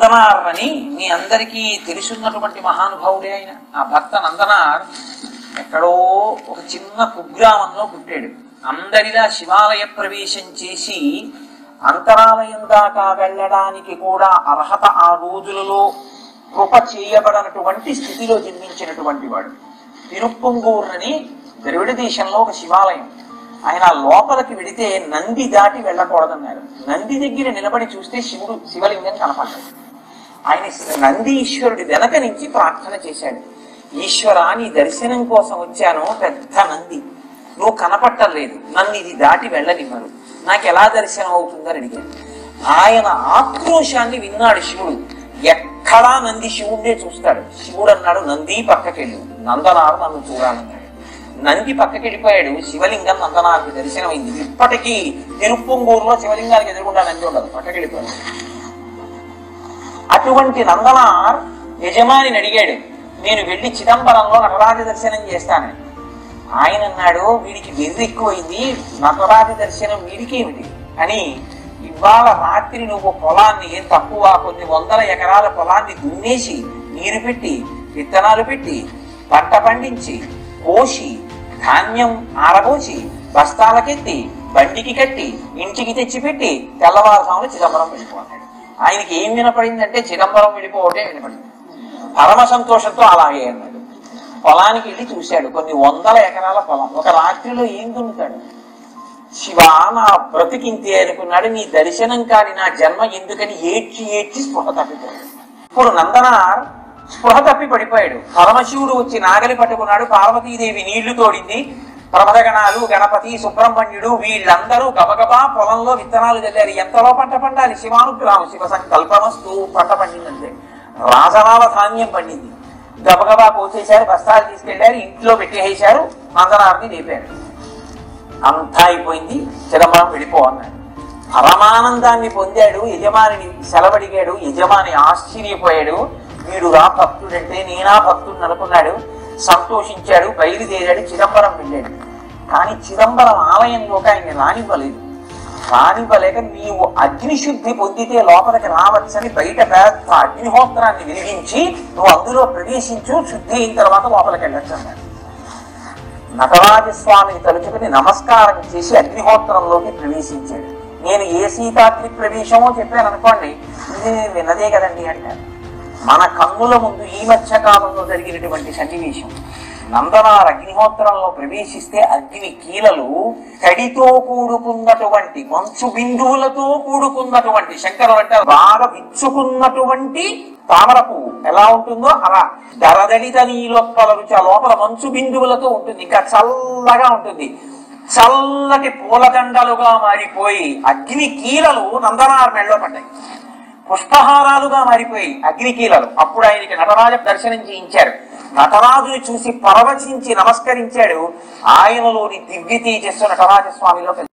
నందనార్ అని మీ అందరికీ తెలుసున్నటువంటి మహానుభావుడే ఆయన ఆ భక్త నందనార్ ఎక్కడో ఒక చిన్న కుగ్రామంలో పుట్టాడు అందరిలా శివాలయ ప్రవేశం చేసి అంతరాలయం దాకా వెళ్ళడానికి కూడా అర్హత ఆ రోజులలో కృప చేయబడనటువంటి స్థితిలో జన్మించినటువంటి వాడు తిరుప్పంగూర్ అని ద్రవిడ దేశంలో ఒక శివాలయం ఆయన లోపలికి వెడితే నంది దాటి వెళ్ళకూడదన్నారు నంది దగ్గర నిలబడి చూస్తే శివుడు శివలింగం కనపడ్డాడు ఆయన నంది ఈశ్వరుడి వెనక నుంచి ప్రార్థన చేశాడు ఈశ్వర నీ దర్శనం కోసం వచ్చాను పెద్ద నంది నువ్వు కనపట్టలేదు నన్ను ఇది దాటి వెళ్ళనివ్వరు నాకు ఎలా దర్శనం అవుతుందని అడిగాడు ఆయన ఆక్రోశాన్ని విన్నాడు శివుడు ఎక్కడా నంది శివుడే చూస్తాడు శివుడు అన్నాడు నంది పక్కకెళ్ళు నందనారు నన్ను చూడాలన్నాడు నంది పక్కకి వెళ్ళిపోయాడు శివలింగం నందనారికి దర్శనమైంది ఇప్పటికీ తిరుప్పంగూరులో శివలింగానికి ఎదురుకుండా నంది ఉండదు పక్కకి వెళ్ళిపోయాడు అటువంటి నందనార్ యజమానిని అడిగాడు నేను వెళ్ళి చిదంబరంలో నటరాజ దర్శనం చేస్తానని ఆయన అన్నాడు వీడికి వెర్రి ఎక్కువైంది నటరాజ దర్శనం వీడికి ఏమిటి అని ఇవాళ రాత్రి నువ్వు పొలాన్ని ఏం తక్కువ కొన్ని వందల ఎకరాల పొలాన్ని దున్నేసి నీరు పెట్టి విత్తనాలు పెట్టి పంట పండించి కోసి ధాన్యం ఆరబోసి బస్తాలకెత్తి బండికి కట్టి ఇంటికి తెచ్చిపెట్టి తెల్లవారుసాములు చిదంబరం వెళ్ళిపోతాడు ఆయనకి ఏం వినపడిందంటే చిదంబరం వెళ్ళిపోవటే వినపడింది పరమ సంతోషంతో అలాగే అన్నాడు పొలానికి వెళ్ళి చూశాడు కొన్ని వందల ఎకరాల పొలం ఒక రాత్రిలో ఏం దున్నుతాడు శివ నా బ్రతికింతే అనుకున్నాడు నీ దర్శనం కాని నా జన్మ ఎందుకని ఏడ్చి ఏడ్చి స్పృహ తప్పిపోయాడు ఇప్పుడు నందనార్ స్పృహ తప్పి పడిపోయాడు పరమశివుడు వచ్చి నాగలి పట్టుకున్నాడు పార్వతీదేవి నీళ్లు తోడింది ప్రమదగణాలు గణపతి సుబ్రహ్మణ్యుడు వీళ్ళందరూ గబగబా పొలంలో విత్తనాలు చల్లారు ఎంతలో పంట పండాలి శివానుగ్రహం శివ సంకల్పమస్తు పంట పండిందంటే రాజనాల ధాన్యం పండింది గబగబా కోసేశారు బస్తాలు తీసుకెళ్లారు ఇంట్లో పెట్టేసేశారు నందనార్ని లేపారు అంతా అయిపోయింది చిదంబరం వెళ్ళిపో అన్నాడు పరమానందాన్ని పొందాడు యజమానిని సెలవడిగాడు యజమాని ఆశ్చర్యపోయాడు వీడు రా భక్తుడంటే నేనా భక్తుడు అనుకున్నాడు సంతోషించాడు బయలుదేరాడు చిదంబరం వెళ్ళాడు కానీ చిదంబరం ఆలయంలోకి ఆయన రానివ్వలేదు రానివ్వలేక నీవు అగ్నిశుద్ధి పొందితే లోపలికి రావచ్చని బయట పెద్ద అగ్నిహోత్రాన్ని వెలిగించి నువ్వు అందులో ప్రవేశించు శుద్ధి అయిన తర్వాత లోపలికి వెళ్ళొచ్చు అన్నాడు నటరాజస్వామిని తలుచుకుని నమస్కారం చేసి అగ్నిహోత్రంలోకి ప్రవేశించాడు నేను ఏ సీతాద్రి ప్రవేశమో చెప్పాను అనుకోండి ఇది నేను విన్నదే కదండి అంటారు మన కన్నుల ముందు ఈ మధ్య కాలంలో జరిగినటువంటి సన్నివేశం నందనార్ అగ్నిహోత్రంలో ప్రవేశిస్తే అగ్ని కీలలు కడితో కూడుకున్నటువంటి మంచు బిందువులతో కూడుకున్నటువంటి శంకరులు అంటే బాగా విచ్చుకున్నటువంటి తామర పువ్వు ఎలా ఉంటుందో అలా దరదలిత నీలోత్పల రుచి ఆ లోపల మంచు బిందువులతో ఉంటుంది ఇంకా చల్లగా ఉంటుంది చల్లటి పూలదండలుగా మారిపోయి అగ్ని కీలలు నందనార్ మెళ్ళలో పడ్డాయి పుష్పహారాలుగా మారిపోయి అగ్నికీలలు అప్పుడు ఆయనకి నటరాజ దర్శనం చేయించారు నటరాజుని చూసి పరవశించి నమస్కరించాడు ఆయనలోని దివ్య తేజస్సు నటరాజ స్వామిలో కలిసి